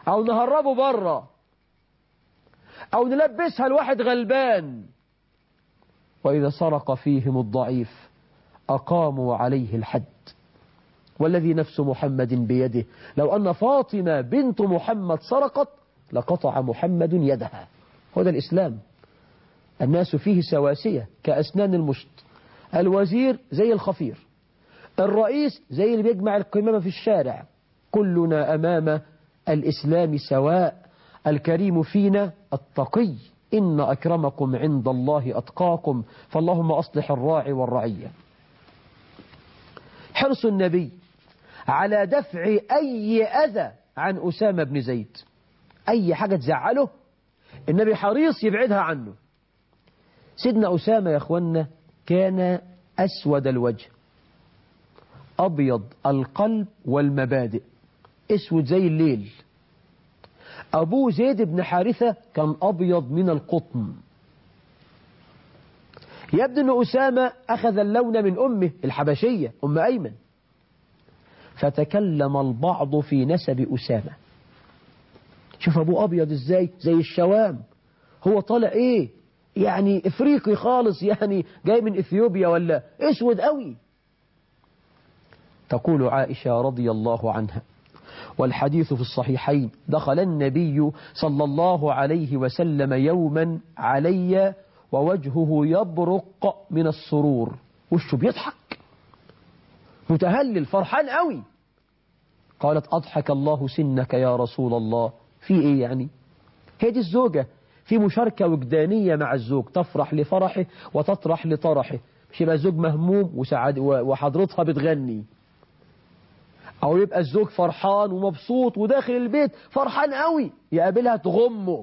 أو نهربه بره أو نلبسها لواحد غلبان وإذا سرق فيهم الضعيف أقاموا عليه الحد والذي نفس محمد بيده لو أن فاطمة بنت محمد سرقت لقطع محمد يدها هذا الإسلام الناس فيه سواسية كأسنان المشط الوزير زي الخفير الرئيس زي اللي بيجمع القمامة في الشارع كلنا أمام الإسلام سواء الكريم فينا التقي إن أكرمكم عند الله أتقاكم فاللهم أصلح الراعي والرعية حرص النبي على دفع أي أذى عن أسامة بن زيد أي حاجة تزعله النبي حريص يبعدها عنه سيدنا أسامة يا أخوانا كان أسود الوجه أبيض القلب والمبادئ اسود زي الليل أبوه زيد بن حارثة كان أبيض من القطن يبدو أن أسامة أخذ اللون من أمه الحبشية أم أيمن فتكلم البعض في نسب أسامة شوف أبوه أبيض إزاي زي الشوام هو طالع إيه يعني إفريقي خالص يعني جاي من إثيوبيا ولا أسود قوي تقول عائشة رضي الله عنها والحديث في الصحيحين دخل النبي صلى الله عليه وسلم يوما علي ووجهه يبرق من السرور وشه بيضحك متهلل فرحان قوي قالت أضحك الله سنك يا رسول الله في إيه يعني هي دي الزوجة في مشاركة وجدانية مع الزوج تفرح لفرحه وتطرح لطرحه مش يبقى الزوج مهموم وسعد وحضرتها بتغني أو يبقى الزوج فرحان ومبسوط وداخل البيت فرحان قوي يقابلها تغمه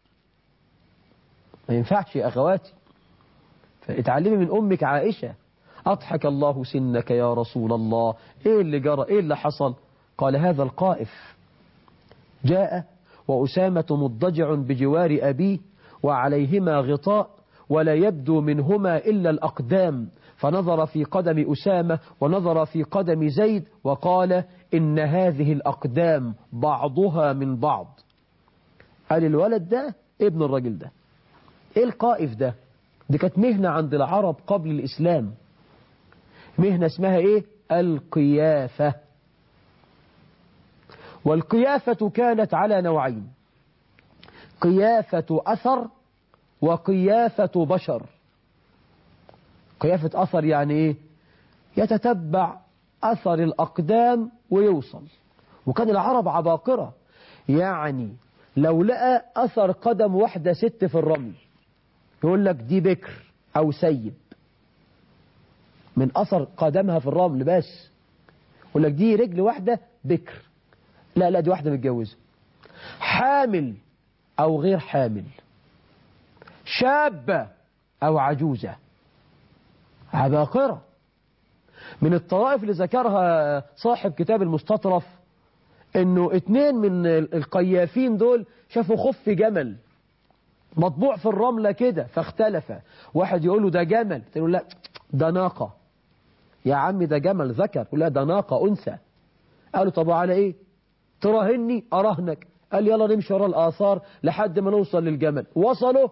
ما ينفعش يا أخواتي فاتعلمي من أمك عائشة أضحك الله سنك يا رسول الله إيه اللي جرى إيه اللي حصل قال هذا القائف جاء وأسامة مضجع بجوار أبيه وعليهما غطاء ولا يبدو منهما إلا الأقدام فنظر في قدم أسامة ونظر في قدم زيد وقال إن هذه الأقدام بعضها من بعض قال الولد ده ابن الرجل ده ايه القائف ده دي كانت مهنة عند العرب قبل الإسلام مهنة اسمها ايه القيافة والقيافة كانت على نوعين قيافة أثر وقيافة بشر قيافة أثر يعني إيه يتتبع أثر الأقدام ويوصل وكان العرب عباقرة يعني لو لقى أثر قدم واحدة ست في الرمل يقول لك دي بكر أو سيب من أثر قدمها في الرمل بس يقول لك دي رجل واحدة بكر لا لا دي واحدة متجوزة حامل أو غير حامل شابة أو عجوزة عباقرة من الطرائف اللي ذكرها صاحب كتاب المستطرف انه اتنين من القيافين دول شافوا خف جمل مطبوع في الرملة كده فاختلف واحد يقول له ده جمل يقول لا ده ناقة يا عمي ده جمل ذكر يقول لا ده ناقة أنثى قالوا طب على ايه تراهني أراهنك قال يلا نمشي ورا الآثار لحد ما نوصل للجمل وصلوا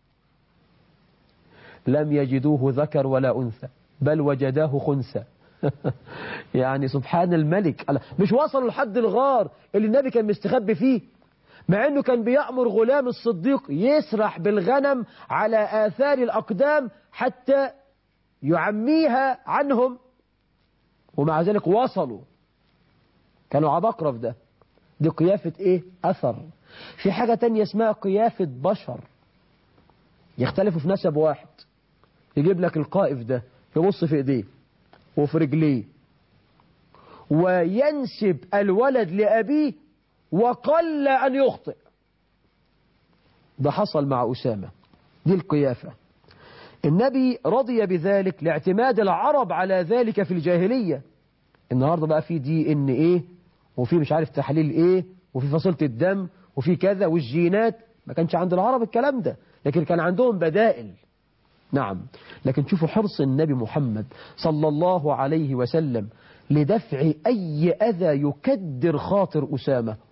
لم يجدوه ذكر ولا أنثى بل وجداه خنثى يعني سبحان الملك مش وصلوا لحد الغار اللي النبي كان مستخبي فيه مع انه كان بيأمر غلام الصديق يسرح بالغنم على آثار الأقدام حتى يعميها عنهم ومع ذلك وصلوا كانوا عباقرة في ده دي قيافة ايه أثر في حاجة تانية اسمها قيافة بشر يختلفوا في نسب واحد يجيب لك القائف ده يبص في ايديه وفي رجليه وينسب الولد لأبيه وقل أن يخطئ ده حصل مع أسامة دي القيافة النبي رضي بذلك لاعتماد العرب على ذلك في الجاهلية النهاردة بقى في دي ان ايه وفي مش عارف تحليل ايه وفي فصيلة الدم وفي كذا والجينات ما كانش عند العرب الكلام ده لكن كان عندهم بدائل نعم لكن شوفوا حرص النبي محمد صلى الله عليه وسلم لدفع أي أذى يكدر خاطر أسامة